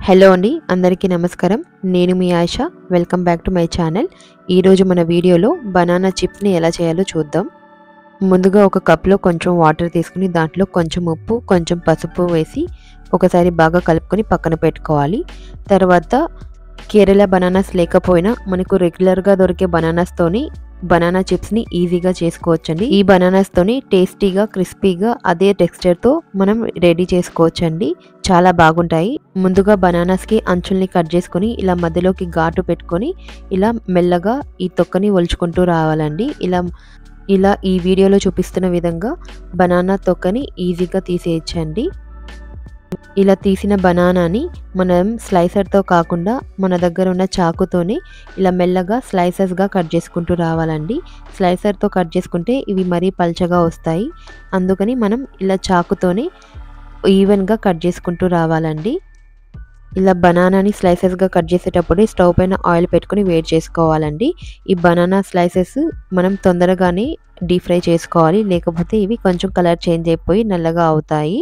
hello అండి అందరికీ నమస్కారం నేను మీ Asha welcome back to my channel ఈరోజు మన వీడియోలో బనానా చిప్స్ని ఎలా చేయాలో చూద్దాం ముందుగా ఒక కప్లో కొంచెం వాటర్ తీసుకుని దాంట్లో కొంచెం ఉప్పు కొంచెం పసుపు వేసి ఒకసారి బాగా కలుపుకొని పక్కన పెట్టుకోవాలి తర్వాత కేరళ బనానాస్ లేకపోయినా మనకు రెగ్యులర్గా దొరికే బనానాస్తోని బనానా చిప్స్ని ఈజీగా చేసుకోవచ్చండి ఈ బనానాస్తోని టేస్టీగా క్రిస్పీగా అదే టెక్స్చర్తో మనం రెడీ చేసుకోవచ్చండి చాలా బాగుంటాయి ముందుగా బనానాస్కి అంచుల్ని కట్ చేసుకొని ఇలా మధ్యలోకి ఘాటు పెట్టుకొని ఇలా మెల్లగా ఈ తొక్కని ఒలుచుకుంటూ రావాలండి ఇలా ఇలా ఈ వీడియోలో చూపిస్తున్న విధంగా బనానా తొక్కని ఈజీగా తీసేయచ్చండి ఇలా తీసిన బనానాని మనం స్లైసర్తో కాకుండా మన దగ్గర ఉన్న చాకుతోనే ఇలా మెల్లగా స్లైసెస్గా కట్ చేసుకుంటూ రావాలండి స్లైసర్తో కట్ చేసుకుంటే ఇవి మరీ పల్చగా వస్తాయి అందుకని మనం ఇలా చాకుతోనే ఈవెన్గా కట్ చేసుకుంటూ రావాలండి ఇలా బనానాని స్లైసెస్గా కట్ చేసేటప్పుడు స్టవ్ పైన ఆయిల్ పెట్టుకుని వేడి చేసుకోవాలండి ఈ బనానా స్లైసెస్ మనం తొందరగానే డీప్ ఫ్రై చేసుకోవాలి లేకపోతే ఇవి కొంచెం కలర్ చేంజ్ అయిపోయి నల్లగా అవుతాయి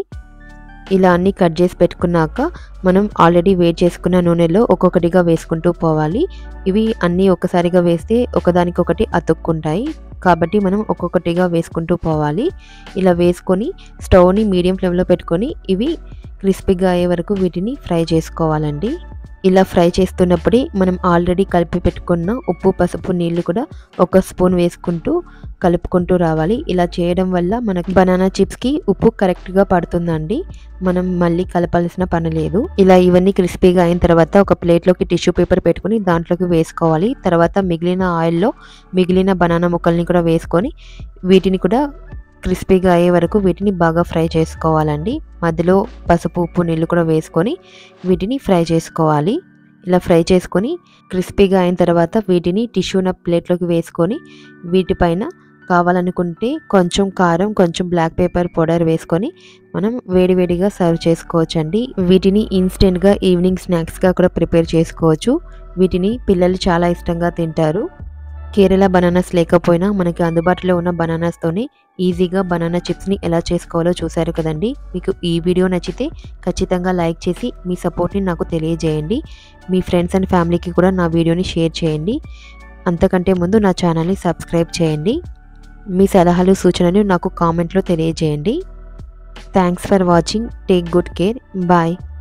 ఇలా అన్నీ కట్ చేసి పెట్టుకున్నాక మనం ఆల్రెడీ వేడి చేసుకున్న నూనెలో ఒక్కొక్కటిగా వేసుకుంటూ పోవాలి ఇవి అన్నీ ఒకసారిగా వేస్తే ఒకదానికొకటి అతుక్కుంటాయి కాబట్టి మనం ఒక్కొక్కటిగా వేసుకుంటూ పోవాలి ఇలా వేసుకొని స్టవ్ని మీడియం ఫ్లేమ్లో పెట్టుకొని ఇవి క్రిస్పీగా అయ్యే వరకు వీటిని ఫ్రై చేసుకోవాలండి ఇలా ఫ్రై చేస్తున్నప్పుడే మనం ఆల్రెడీ కలిపి పెట్టుకున్న ఉప్పు పసుపు నీళ్లు కూడా ఒక స్పూన్ వేసుకుంటూ కలుపుకుంటూ రావాలి ఇలా చేయడం వల్ల మనకి బనానా చిప్స్కి ఉప్పు కరెక్ట్గా పడుతుందండి మనం మళ్ళీ కలపాల్సిన పని లేదు ఇలా ఇవన్నీ క్రిస్పీగా అయిన తర్వాత ఒక ప్లేట్లోకి టిష్యూ పేపర్ పెట్టుకుని దాంట్లోకి వేసుకోవాలి తర్వాత మిగిలిన ఆయిల్లో మిగిలిన బనానా ముక్కల్ని కూడా వేసుకొని వీటిని కూడా క్రిస్పీగా అయ్యే వరకు వీటిని బాగా ఫ్రై చేసుకోవాలండి మధ్యలో పసుపు ఉప్పు నీళ్ళు కూడా వేసుకొని వీటిని ఫ్రై చేసుకోవాలి ఇలా ఫ్రై చేసుకొని క్రిస్పీగా అయిన తర్వాత వీటిని టిష్యూన ప్లేట్లోకి వేసుకొని వీటిపైన కావాలనుకుంటే కొంచెం కారం కొంచెం బ్లాక్ పేపర్ పౌడర్ వేసుకొని మనం వేడివేడిగా సర్వ్ చేసుకోవచ్చండి వీటిని ఇన్స్టెంట్గా ఈవినింగ్ స్నాక్స్గా కూడా ప్రిపేర్ చేసుకోవచ్చు వీటిని పిల్లలు చాలా ఇష్టంగా తింటారు కేరళ బనానాస్ లేకపోయినా మనకి అందుబాటులో ఉన్న బనానాస్తోనే ఈజీగా బనానా చిప్స్ని ఎలా చేసుకోవాలో చూశారు కదండి మీకు ఈ వీడియో నచ్చితే ఖచ్చితంగా లైక్ చేసి మీ సపోర్ట్ని నాకు తెలియజేయండి మీ ఫ్రెండ్స్ అండ్ ఫ్యామిలీకి కూడా నా వీడియోని షేర్ చేయండి అంతకంటే ముందు నా ఛానల్ని సబ్స్క్రైబ్ చేయండి మీ సలహాలు సూచనలు నాకు కామెంట్లో తెలియజేయండి thanks for watching take good care bye